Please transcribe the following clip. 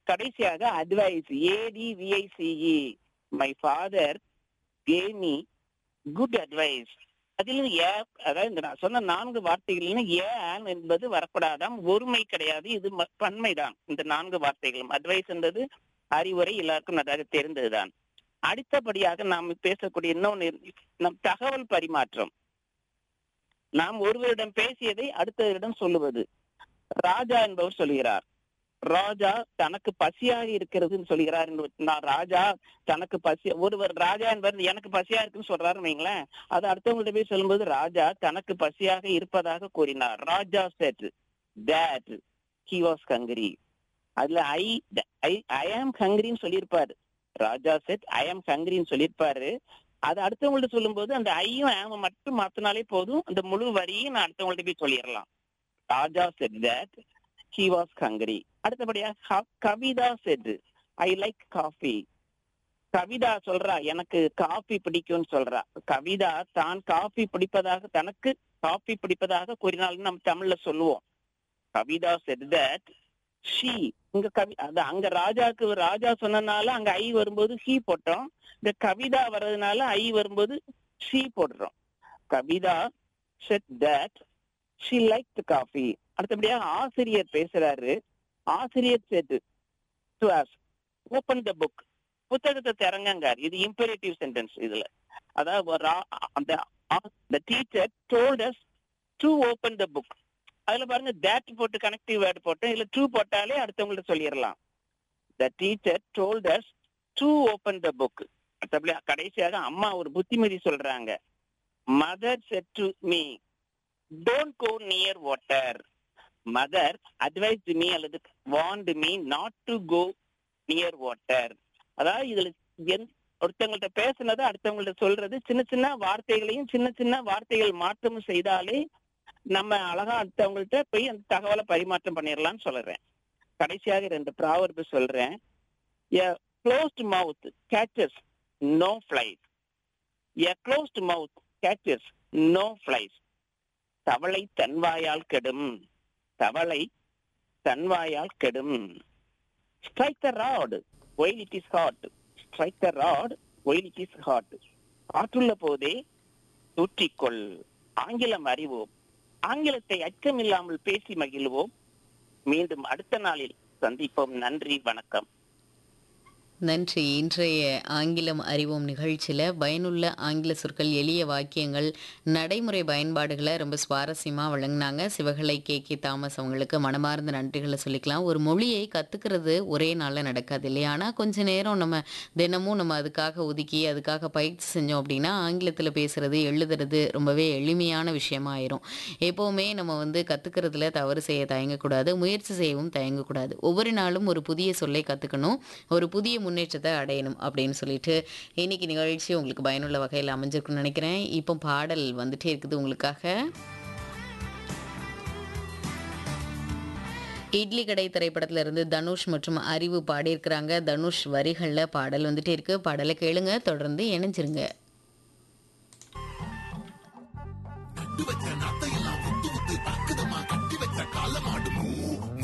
கடைசியாக advice A D V I C E my father gave me good advice அதில் ஏ அதாவது இந்த நான் சொன்ன நான்கு வார்த்தைகள் ஏன் என்பது வரக்கூடாதாம் ஒருமை கிடையாது இது ம- பன்மைதான் இந்த நான்கு வார்த்தைகளும் அட்வைஸ் என்பது அறிவுரை எல்லாருக்கும் நன்றாக தெரிந்ததுதான் அடுத்தபடியாக நாம் பேசக்கூடிய இன்னொன்று நம் தகவல் பரிமாற்றம் நாம் ஒருவரிடம் பேசியதை அடுத்தவரிடம் சொல்லுவது ராஜா என்பவர் சொல்கிறார் ராஜா தனக்கு பசியாக இருக்கிறதுன்னு சொல்கிறார் என்று நான் ராஜா தனக்கு பசி ஒருவர் ராஜா என்பவர் எனக்கு பசியா இருக்குன்னு சொல்றாருன்னு வைங்களேன் அது அடுத்தவங்கள்ட்ட போய் சொல்லும்போது ராஜா தனக்கு பசியாக இருப்பதாக கூறினார் Raja said that he was hungry அதுல ஐ ஐ ஐ ஆம் ஹங்கிரின்னு சொல்லியிருப்பாரு ராஜா செட் ஐ ஆம் ஹங்கிரின்னு சொல்லியிருப்பாரு அது அடுத்தவங்கள்ட்ட சொல்லும்போது அந்த ஐயும் ஆம மட்டும் மாத்தினாலே போதும் அந்த முழு வரியும் நான் அடுத்தவங்கள்ட்ட போய் சொல்லிடலாம் Raja said that he was hungry அடுத்தபடியா க- Kavita said I like coffee Kavita சொல்றா எனக்கு காஃபி பிடிக்கும்னு சொல்றா கவிதா தான் காஃபி பிடிப்பதாக தனக்கு காஃபி பிடிப்பதாக கூறினாலும் நம்ம தமிழ்ல சொல்லுவோம் கவிதா செட் that ஷீ இங்க கவி அது அங்க ராஜாக்கு ராஜா சொன்னனால அங்க ஐ வரும்போது ஹீ போட்டோம் இந்த கவிதா வர்றதுனால ஐ வரும்போது ஷீ போடுறோம் Kavita said that she liked coffee அடுத்தபடியா ஆசிரியர் பேசுறாரு ஆசிரியர் said to us open the book புத்தகத்தை திறங்கங்கார் இது இம்பரேட்டிவ் சென்டென்ஸ் இதுல அதாவது ஒரு ஆ- அந்த the teacher told us to open the book அதுல பாருங்க that போட்டு கனெக்டிவ் வேர்டு போட்டு இல்ல ட்ரூ போட்டாலே அடுத்தவங்கள்ட்ட சொல்லிடலாம் the teacher told us to open the book மற்றபடி கடைசியாக அம்மா ஒரு புத்திமதி சொல்றாங்க mother said to me don't go near water mother advised me அல்லது warned me not to go near water அதாவது இதுல எந்த ஒருத்தவங்கள்ட்ட பேசுனதை அடுத்தவங்கள்ட்ட சொல்றது சின்ன சின்ன வார்த்தைகளையும் சின்ன சின்ன வார்த்தைகள் மாற்றம் செய்தாலே நம்ம அழகா அடுத்தவங்கள்ட்ட போய் அந்த தகவலை பரிமாற்றம் பண்ணிடலாம்னு சொல்றேன் கடைசியாக ரெண்டு ப்ராவர்பு சொல்றேன் a closed mouth catches no flies a closed mouth catches no flies தவளை தன்வாயால் கெடும் தவளை தன்வாயால் கெடும் strike the rod while it is hot strike the rod while it is hot காற்றுள்ள போதே தூற்றிக்கொள் ஆங்கிலம் அறிவோம் ஆங்கிலத்தை அச்சமில்லாமல் பேசி மகிழ்வோம் மீண்டும் அடுத்த நாளில் சந்திப்போம் நன்றி வணக்கம் நன்றி இன்றைய ஆங்கிலம் அறிவோம் நிகழ்ச்சியில் பயனுள்ள ஆங்கில சொற்கள் எளிய வாக்கியங்கள் நடைமுறை பயன்பாடுகளை ரொம்ப சுவாரஸ்யமாக வழங்கினாங்க சிவகலை கே கே தாமஸ் அவங்களுக்கு மனமார்ந்த நன்றிகளை சொல்லிக்கலாம் ஒரு மொழியை கற்றுக்கிறது ஒரே நாளில் நடக்காது இல்லையா ஆனால் கொஞ்ச நேரம் நம்ம தினமும் நம்ம அதுக்காக ஒதுக்கி அதுக்காக பயிற்சி செஞ்சோம் அப்படின்னா ஆங்கிலத்தில் பேசுறது எழுதுறது ரொம்பவே எளிமையான விஷயமா ஆயிரும் எப்போவுமே நம்ம வந்து கற்றுக்கிறதுல தவறு செய்ய தயங்கக்கூடாது முயற்சி செய்யவும் தயங்கக்கூடாது ஒவ்வொரு நாளும் ஒரு புதிய சொல்லை கற்றுக்கணும் ஒரு புதிய முன்னேற்றத்தை அடையணும் அப்படின்னு சொல்லிட்டு இன்னைக்கு நிகழ்ச்சி உங்களுக்கு பயனுள்ள வகையில் அமைஞ்சிருக்குன்னு நினைக்கிறேன் இப்போ பாடல் வந்துட்டே இருக்குது உங்களுக்காக இட்லி கடை திரைப்படத்துல இருந்து தனுஷ் மற்றும் அறிவு பாடியிருக்கிறாங்க தனுஷ் வரிகளில் பாடல் வந்துட்டே இருக்கு பாடலை கேளுங்க தொடர்ந்து இணைஞ்சிருங்க நட்டு வச்ச நத்தை